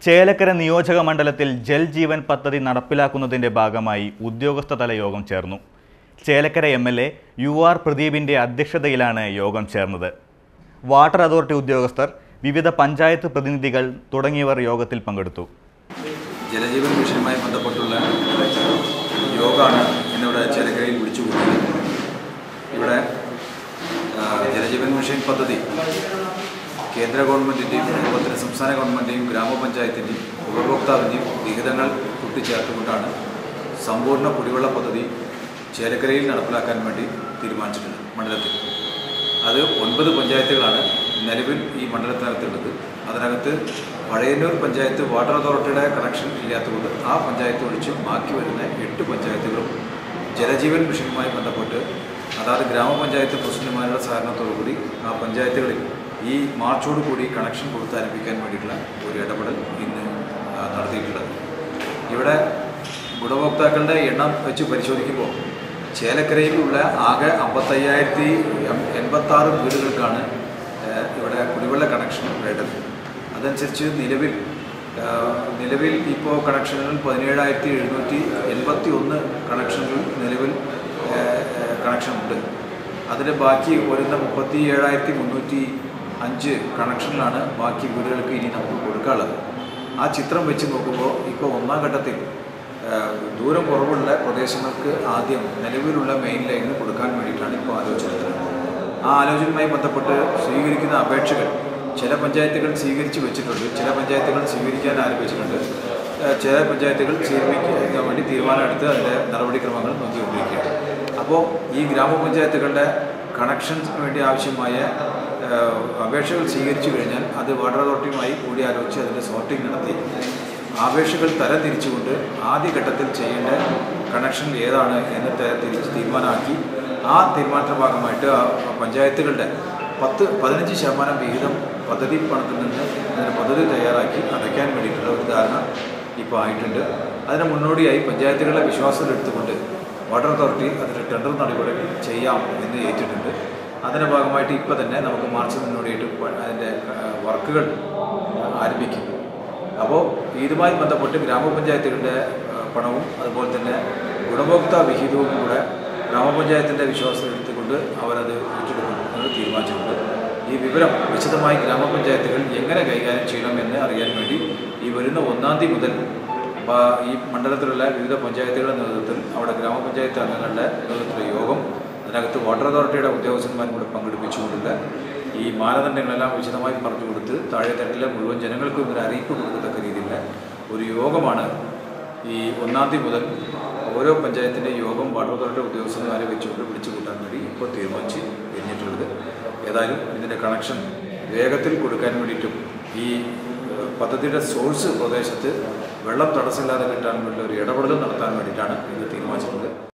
ചേലക്കര നിയോജക മണ്ഡലത്തിൽ ജൽ ജീവൻ പദ്ധതി നടപ്പിലാക്കുന്നതിന്റെ ഭാഗമായി ഉദ്യോഗസ്ഥതല യോഗം ചേർന്നു Chelakkara M L A U R പ്രദീപിന്റെ അധ്യക്ഷതയിലാണ് യോഗം ചേർന്നത് വാട്ടർ അതോറിറ്റി ഉദ്യോഗസ്ഥർ വിവിധ പഞ്ചായത്ത് പ്രതിനിധികൾ തുടങ്ങിയവർ യോഗത്തിൽ പങ്കെടുത്തു ജലജീവൻ മിഷനുമായി ബന്ധപ്പെട്ടുള്ള യോഗമാണ് ഇന്നിവിടെ ചേലക്കരയിൽ വിളിച്ചു കൂട്ടിയത് ഇവിടെ ആ, ജലജീവൻ മിഷൻ പദ്ധതി കേന്ദ്ര ഗവൺമെൻറ്റിൻ്റെയും അതുപോലെ തന്നെ സംസ്ഥാന ഗവൺമെൻറ്റിൻ്റെയും ഗ്രാമപഞ്ചായത്തിൻ്റെയും ഉപഭോക്താവിൻ്റെയും വിഹിതങ്ങൾ കൂട്ടിച്ചേർത്തുകൊണ്ടാണ് സമ്പൂർണ്ണ കുടിവെള്ള പദ്ധതി ചേലക്കരയിൽ നടപ്പിലാക്കാൻ വേണ്ടി തീരുമാനിച്ചിട്ടുണ്ട് മണ്ഡലത്തിൽ അത് ഒൻപത് പഞ്ചായത്തുകളാണ് നിലവിൽ ഈ മണ്ഡലത്തിനകത്തുള്ളത് അതിനകത്ത് പഴയന്നൂർ പഞ്ചായത്ത് വാട്ടർ അതോറിറ്റിയുടെ കണക്ഷൻ ഇല്ലാത്തതുകൊണ്ട് ആ പഞ്ചായത്ത് ഒഴിച്ച് ബാക്കി വരുന്ന എട്ട് പഞ്ചായത്തുകളും ജലജീവൻ മിഷനുമായി ബന്ധപ്പെട്ട് അതാത് ഗ്രാമപഞ്ചായത്ത് പ്രസിഡന്റുമാരുടെ സഹകരണത്തോടുകൂടി ആ പഞ്ചായത്തുകളിൽ ഈ മാർച്ചോട് കൂടി കണക്ഷൻ കൊടുത്ത് ആരംഭിക്കാൻ വേണ്ടിയിട്ടുള്ള ഒരു ഇടപെടൽ ഇന്ന് ആ, നടത്തിയിട്ടുള്ളത് ഇവിടെ ഗുണഭോക്താക്കളുടെ എണ്ണം വെച്ച് പരിശോധിക്കുമ്പോൾ ചേലക്കരയിലുള്ള ആകെ അമ്പത്തയ്യായിരത്തി എൺപത്താറ് വീടുകൾക്കാണ് ഏഹ്, ഇവിടെ കുടിവെള്ള കണക്ഷൻ വേണ്ടത് അതനുസരിച്ച് നിലവിൽ ഏഹ്, നിലവിൽ ഇപ്പോൾ കണക്ഷനുകൾ പതിനേഴായിരത്തി എഴുന്നൂറ്റി എൺപത്തി ഒന്ന് കണക്ഷനുകൾ നിലവിൽ ഏഹ്, ഏഹ്, കണക്ഷൻ ഉണ്ട് അതിന് ബാക്കി വരുന്ന മുപ്പത്തി ഏഴായിരത്തി മുന്നൂറ്റി അഞ്ച് കണക്ഷനിലാണ് ബാക്കി വീടുകൾക്ക് ഇനി നമുക്ക് കൊടുക്കാനുള്ളത് ആ ചിത്രം വെച്ച് നോക്കുമ്പോൾ ഇപ്പോൾ ഒന്നാം ഘട്ടത്തിൽ ഏഹ്, ദൂരം കുറവുള്ള പ്രദേശങ്ങൾക്ക് ആദ്യം നിലവിലുള്ള മെയിൻ ലൈനിൽ കൊടുക്കാൻ വേണ്ടിയിട്ടാണ് ഇപ്പോൾ ആലോചന ആ ആലോചനയുമായി ബന്ധപ്പെട്ട് സ്വീകരിക്കുന്ന അപേക്ഷകൾ ചില പഞ്ചായത്തുകൾ സ്വീകരിച്ച് വെച്ചിട്ടുണ്ട് ചില പഞ്ചായത്തുകൾ സ്വീകരിക്കാൻ ആരംഭിച്ചിട്ടുണ്ട് ഏഹ്, ചില പഞ്ചായത്തുകൾ സ്വീകരിക്കാൻ വേണ്ടി തീരുമാനമെടുത്ത് അതിൻ്റെ നടപടിക്രമങ്ങൾ നോക്കിക്കൊണ്ടിരിക്കുകയാണ് അപ്പോൾ ഈ ഗ്രാമപഞ്ചായത്തുകളുടെ കണക്ഷൻസിന് വേണ്ടി ആവശ്യമായ ഏഹ്, അപേക്ഷകൾ സ്വീകരിച്ചു കഴിഞ്ഞാൽ അത് വാട്ടർ അതോറിറ്റിയുമായി കൂടിയാലോചിച്ച് അതിൻ്റെ സോർട്ടിംഗ് നടത്തി അപേക്ഷകൾ തരംതിരിച്ചുകൊണ്ട് ആദ്യഘട്ടത്തിൽ ചെയ്യേണ്ട കണക്ഷൻ ഏതാണ് എന്ന് ത- തിരിച്ച് തീരുമാനമാക്കി ആ തീരുമാനത്തിന്റെ ഭാഗമായിട്ട് ആ പഞ്ചായത്തുകളുടെ പത്ത് പതിനഞ്ച് ശതമാനം വിഹിതം പദ്ധതി പണത്തിൽ നിന്ന് അതിന് പദ്ധതി തയ്യാറാക്കി അടയ്ക്കാൻ വേണ്ടിയിട്ടുള്ള ഒരു ധാരണ ഇപ്പോൾ ആയിട്ടുണ്ട് അതിന് മുന്നോടിയായി പഞ്ചായത്തുകളെ വിശ്വാസത്തിലെടുത്തുകൊണ്ട് വാട്ടർ അതോറിറ്റി അതിൻ്റെ ടെൻഡർ നടപടികൾ ചെയ്യാം എന്ന് ഏറ്റിട്ടുണ്ട് അതിൻ്റെ ഭാഗമായിട്ട് ഇപ്പോൾ തന്നെ നമുക്ക് മാർച്ച് മുന്നോടിയായിട്ട് പ- അതിൻ്റെ വർക്കുകൾ ആരംഭിക്കും അപ്പോൾ ഇതുമായി ബന്ധപ്പെട്ട് ഗ്രാമപഞ്ചായത്തുകളുടെ ആ, പണവും അതുപോലെ തന്നെ ഗുണഭോക്താ വിഹിതവും കൂടെ ഗ്രാമപഞ്ചായത്തിൻ്റെ വിശ്വാസം എടുത്തുകൊണ്ട് അവരത് ഏറ്റെടുക്കും എന്ന് തീരുമാനിച്ചിട്ടുണ്ട് ഈ വിവരം വിശദമായി ഗ്രാമപഞ്ചായത്തുകൾ എങ്ങനെ കൈകാര്യം ചെയ്യണമെന്ന് അറിയാൻ വേണ്ടി ഈ വരുന്ന ഒന്നാം തീയതി മുതൽ പ- ഈ മണ്ഡലത്തിലുള്ള വിവിധ പഞ്ചായത്തുകളുടെ നേതൃത്വത്തിൽ അവിടെ ഗ്രാമപഞ്ചായത്ത് അംഗങ്ങളുടെ നേതൃത്വത്തിലുള്ള യോഗം അതിനകത്ത് വാട്ടർ അതോറിറ്റിയുടെ ഉദ്യോഗസ്ഥന്മാരും കൂടെ പങ്കെടുപ്പിച്ചുകൊണ്ടുള്ള ഈ മാനദണ്ഡങ്ങളെല്ലാം വിശദമായി പറഞ്ഞു കൊടുത്ത് താഴെത്തട്ടിലെ മുഴുവൻ ജനങ്ങൾക്കും ഒരു അറിയിപ്പ് കൊടുക്കത്തക്ക രീതിയിലുള്ള ഒരു യോഗമാണ് ഈ ഒന്നാം തീയതി മുതൽ ഓരോ പഞ്ചായത്തിൻ്റെ യോഗം വാട്ടർ അതോറിറ്റി ഉദ്യോഗസ്ഥന്മാരെ വെച്ചുകൊണ്ട് വിളിച്ചു കൂട്ടാൻ വേണ്ടി ഇപ്പോൾ തീരുമാനിച്ച് കഴിഞ്ഞിട്ടുള്ളത് ഏതായാലും ഇതിൻ്റെ കണക്ഷൻ വേഗത്തിൽ കൊടുക്കാൻ വേണ്ടിയിട്ടും ഈ ഏഹ്, പദ്ധതിയുടെ സോഴ്സ് പ്രദേശത്ത് വെള്ളം തടസ്സമില്ലാതെ കിട്ടാൻ വേണ്ടി ഒരു ഇടപെടൽ നടത്താൻ വേണ്ടിയിട്ടാണ് ഇത് തീരുമാനിച്ചിട്ടുള്ളത്